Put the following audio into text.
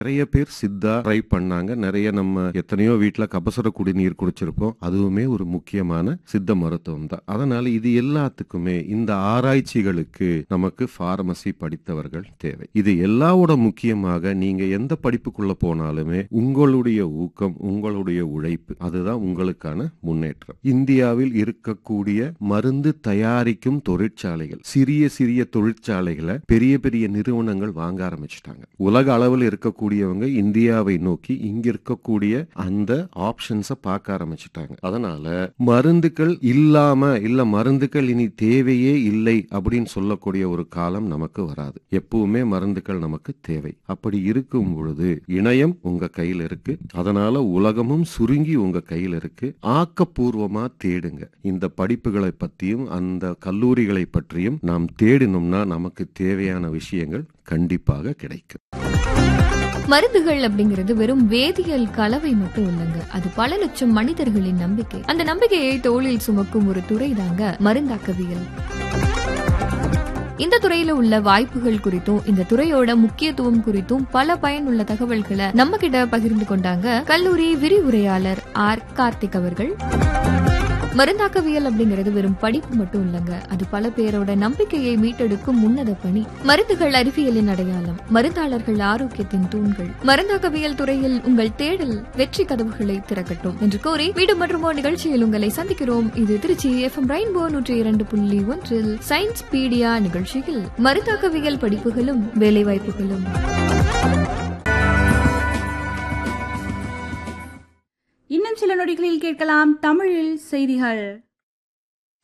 நிறைய பேர் சித்தா ட்ரை பண்ணாங்க நிறைய நம்ம எத்தனையோ வீட்ல கபசுர குடிநீர் குடிச்சிருப்போம் அதுவுமே ஒரு முக்கியமான சித்த மருத்துவம் தான் அதனால இது எல்லாத்துக்குமே இந்த ஆராய்ச்சிகளுக்கு நமக்கு பார்மசி படித்தவர்கள் தேவை இது எல்லாவோட முக்கியமாக நீங்க எந்த படிப்புக்குள்ள போனாலுமே உங்களுடைய ஊக்கம் உங்களுடைய உழைப்பு அதுதான் உங்களுக்கான முன்னேற்றம் இந்தியாவில் இருக்கக்கூடிய மருந்து தயாரிக்கும் தொழிற்சாலைகள் சிறிய சிறிய தொழிற்சாலைகளை பெரிய பெரிய நிறுவனங்கள் வாங்க ஆரம்பிச்சிட்டாங்க உலக அளவில் இருக்கக்கூடியவங்க இந்தியாவை நோக்கி இங்க இருக்கக்கூடிய அந்த ஆப்ஷன்ஸை பார்க்க ஆரம்பிச்சிட்டாங்க அதனால மருந்துகள் இல்லாம இல்ல மருந்துகள் இனி தேவையே இல்லை அப்படின்னு சொல்லக்கூடிய ஒரு காலம் நமக்கு வராது எப்பவுமே மருந்துகள் நமக்கு தேவை அப்படி இருக்கும் பொழுது இணையம் உங்க கையில் இருக்கு அதனால உலகமும் சுருங்கி உங்க கையில் இருக்கு ஆக்கப்பூர்வமா தேடுங்க இந்த படிப்புகளை பற்றியும் அந்த கல்லூரிகளை பற்றியும் நாம் தேடினோம்னா நமக்கு தேவையான விஷயங்கள் கண்டிப்பாக கிடைக்கும் மருந்துகள் அப்படிங்கிறது வெறும் வேதியியல் கலவை மட்டும் இல்லைங்க அது பல லட்சம் மனிதர்களின் நம்பிக்கை அந்த நம்பிக்கையை தோளில் சுமக்கும் ஒரு துறை தாங்க மருந்தாக்கவியல் இந்த துறையில உள்ள வாய்ப்புகள் குறித்தும் இந்த துறையோட முக்கியத்துவம் குறித்தும் பல பயனுள்ள தகவல்களை நம்ம கிட்ட பகிர்ந்து கொண்டாங்க கல்லூரி விரிவுரையாளர் ஆர் கார்த்திக் அவர்கள் மருந்தாக்கவியல் அப்படிங்கிறது வெறும் படிப்பு மட்டும் இல்லைங்க அது பல பேரோட நம்பிக்கையை மீட்டெடுக்கும் உன்னத பணி மருந்துகள் அறிவியலின் அடையாளம் மருந்தாளர்கள் ஆரோக்கியத்தின் தூண்கள் மருந்தாக்கவியல் துறையில் உங்கள் தேடல் வெற்றி கதவுகளை திறக்கட்டும் என்று கூறி மீண்டும் மற்றும் ஒரு நிகழ்ச்சியில் உங்களை சந்திக்கிறோம் இது திருச்சி எஃப்எம் ரெயின்போ நூற்றி இரண்டு புள்ளி ஒன்றில் சயின்ஸ் பீடியா நிகழ்ச்சியில் மருந்தாக்கவியல் படிப்புகளும் வேலைவாய்ப்புகளும் இன்னும் சில நொடிகளில் கேட்கலாம் தமிழில் செய்திகள்